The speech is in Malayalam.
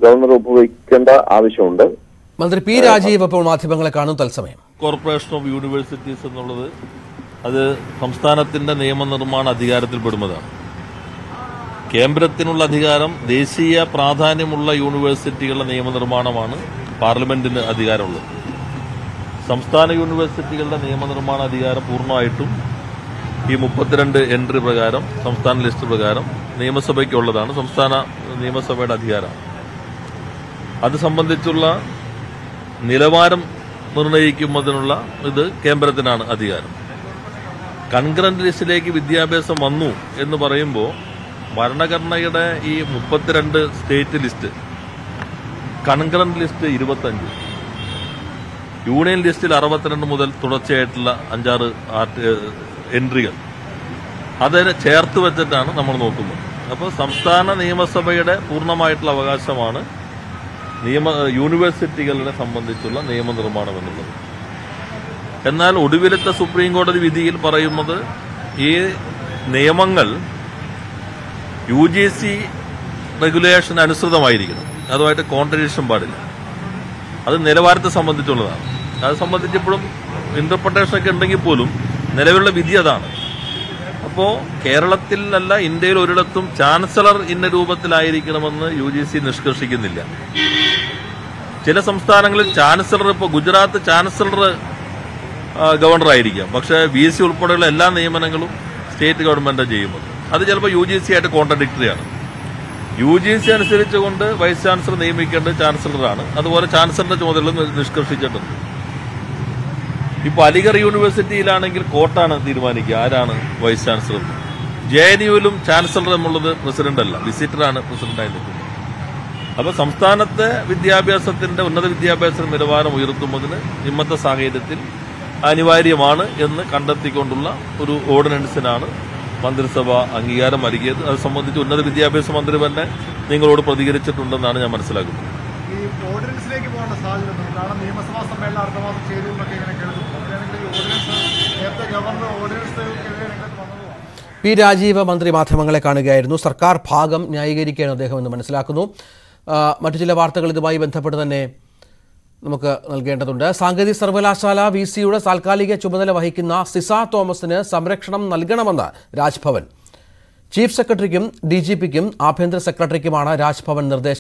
ഗവർണർ ഉപയോഗിക്കേണ്ട ആവശ്യമുണ്ട് മന്ത്രി പി രാജീവ് ഇപ്പോൾ മാധ്യമങ്ങളെ കാണും തത്സമയം കോർപ്പറേഷൻ ഓഫ് യൂണിവേഴ്സിറ്റീസ് എന്നുള്ളത് അത് സംസ്ഥാനത്തിന്റെ നിയമനിർമ്മാണ അധികാരത്തിൽപ്പെടുന്നതാണ് കേന്ദ്രത്തിനുള്ള അധികാരം ദേശീയ പ്രാധാന്യമുള്ള യൂണിവേഴ്സിറ്റികളുടെ നിയമനിർമ്മാണമാണ് പാർലമെന്റിന് അധികാരമുള്ളത് സംസ്ഥാന യൂണിവേഴ്സിറ്റികളുടെ നിയമനിർമ്മാണ അധികാരം പൂർണ്ണമായിട്ടും ഈ മുപ്പത്തിരണ്ട് എൻട്രി പ്രകാരം സംസ്ഥാന ലിസ്റ്റ് പ്രകാരം നിയമസഭയ്ക്കുള്ളതാണ് സംസ്ഥാന നിയമസഭയുടെ അധികാരം അത് സംബന്ധിച്ചുള്ള നിലവാരം നിർണയിക്കുന്നതിനുള്ള ഇത് കേന്ദ്രത്തിനാണ് അധികാരം കൺഗ്രന്റ് ലിസ്റ്റിലേക്ക് വിദ്യാഭ്യാസം വന്നു എന്ന് പറയുമ്പോൾ ഭരണഘടനയുടെ ഈ മുപ്പത്തിരണ്ട് സ്റ്റേറ്റ് ലിസ്റ്റ് കൺഗ്രന്റ് ലിസ്റ്റ് ഇരുപത്തഞ്ച് യൂണിയൻ ലിസ്റ്റിൽ അറുപത്തിരണ്ട് മുതൽ തുടർച്ചയായിട്ടുള്ള അഞ്ചാറ് ആർട്ട് എൻട്രികൾ അതിനെ ചേർത്ത് വെച്ചിട്ടാണ് നമ്മൾ നോക്കുന്നത് അപ്പോൾ സംസ്ഥാന നിയമസഭയുടെ പൂർണ്ണമായിട്ടുള്ള അവകാശമാണ് നിയമ യൂണിവേഴ്സിറ്റികളെ സംബന്ധിച്ചുള്ള നിയമനിർമ്മാണം എന്നുള്ളത് എന്നാൽ ഒടുവിലത്തെ സുപ്രീം കോടതി വിധിയിൽ പറയുന്നത് ഈ നിയമങ്ങൾ യു ജി സി റെഗുലേഷൻ അനുസൃതമായിരിക്കണം അതുമായിട്ട് കോൺട്രഡിക്ഷൻ പാടില്ല അത് നിലവാരത്തെ സംബന്ധിച്ചുള്ളതാണ് അത് സംബന്ധിച്ചിപ്പോഴും ഇന്റർപ്രിട്ടേഷൻ ഒക്കെ ഉണ്ടെങ്കിൽ പോലും നിലവിലുള്ള വിധി അതാണ് അപ്പോൾ കേരളത്തിലല്ല ഇന്ത്യയിൽ ഒരിടത്തും ചാൻസലർ ഇന്ന രൂപത്തിലായിരിക്കണമെന്ന് യു ജി സി നിഷ്കർഷിക്കുന്നില്ല ചില സംസ്ഥാനങ്ങളിൽ ചാൻസലർ ഇപ്പോൾ ഗുജറാത്ത് ചാൻസലർ ഗവർണർ ആയിരിക്കാം പക്ഷേ വി സി ഉൾപ്പെടെയുള്ള എല്ലാ നിയമനങ്ങളും സ്റ്റേറ്റ് ഗവൺമെന്റ് ചെയ്യുന്നത് അത് ചിലപ്പോൾ യു ജി സി ആയിട്ട് കോൺട്രഡിക്ടറി ആണ് യു ജി സി അനുസരിച്ചുകൊണ്ട് വൈസ് ചാൻസലർ നിയമിക്കേണ്ടത് ചാൻസലറാണ് അതുപോലെ ചാൻസലറുടെ ചുമതല നിഷ്കർഷിച്ചിട്ടുണ്ട് ഇപ്പോൾ അലിഗർ യൂണിവേഴ്സിറ്റിയിലാണെങ്കിൽ കോർട്ടാണ് തീരുമാനിക്കുക ആരാണ് വൈസ് ചാൻസലർ ജെ എൻ യുവിലും ചാൻസലർ എന്നുള്ളത് പ്രസിഡന്റ് അല്ല വിസിറ്ററാണ് പ്രസിഡന്റായി നിൽക്കുന്നത് അപ്പോൾ സംസ്ഥാനത്തെ വിദ്യാഭ്യാസത്തിന്റെ ഉന്നത വിദ്യാഭ്യാസ നിലവാരം ഉയർത്തുന്നതിന് ഇന്നത്തെ സാഹചര്യത്തിൽ അനിവാര്യമാണ് എന്ന് കണ്ടെത്തിക്കൊണ്ടുള്ള ഒരു ഓർഡിനൻസിനാണ് മന്ത്രിസഭ അംഗീകാരം നൽകിയത് അത് സംബന്ധിച്ച് ഉന്നത വിദ്യാഭ്യാസ മന്ത്രി തന്നെ നിങ്ങളോട് പ്രതികരിച്ചിട്ടുണ്ടെന്നാണ് ഞാൻ മനസ്സിലാക്കുന്നത് ഈ ഓർഡിനൻസിലേക്ക് പോകേണ്ട സാധ്യത ഉണ്ട് കാരണം നിയമസഭാ സമ്മേളനം അടുത്ത മാസം ചേരും എന്നൊക്കെ ഇങ്ങനെ കേൾക്കുന്നു അങ്ങനെയാണെങ്കിൽ ഈ ഓർഡിനൻസ് നേരത്തെ ഗവർണർ ഓർഡിനൻസിനെതിരെ രംഗത്ത് വന്നതുമാണ് പി രാജീവ് മന്ത്രി മാധ്യമങ്ങളെ കാണുകയായിരുന്നു സർക്കാർ ഭാഗം ന്യായീകരിക്കുകയാണ് അദ്ദേഹം എന്ന് മനസ്സിലാക്കുന്നു ആ, മറ്റു ചില വാർത്തകൾ ഇതുമായി ബന്ധപ്പെട്ട് തന്നെ നമുക്ക് നൽകേണ്ടതുണ്ട് സാങ്കേതിക സർവകലാശാല വി സിയുടെ താൽക്കാലിക ചുമതല വഹിക്കുന്ന സിസ തോമസിന് സംരക്ഷണം നൽകണമെന്ന് രാജ്ഭവൻ ചീഫ് സെക്രട്ടറിക്കും ഡി ജി പിക്കും ആഭ്യന്തര സെക്രട്ടറിക്കുമാണ് രാജ്ഭവൻ നിർദ്ദേശം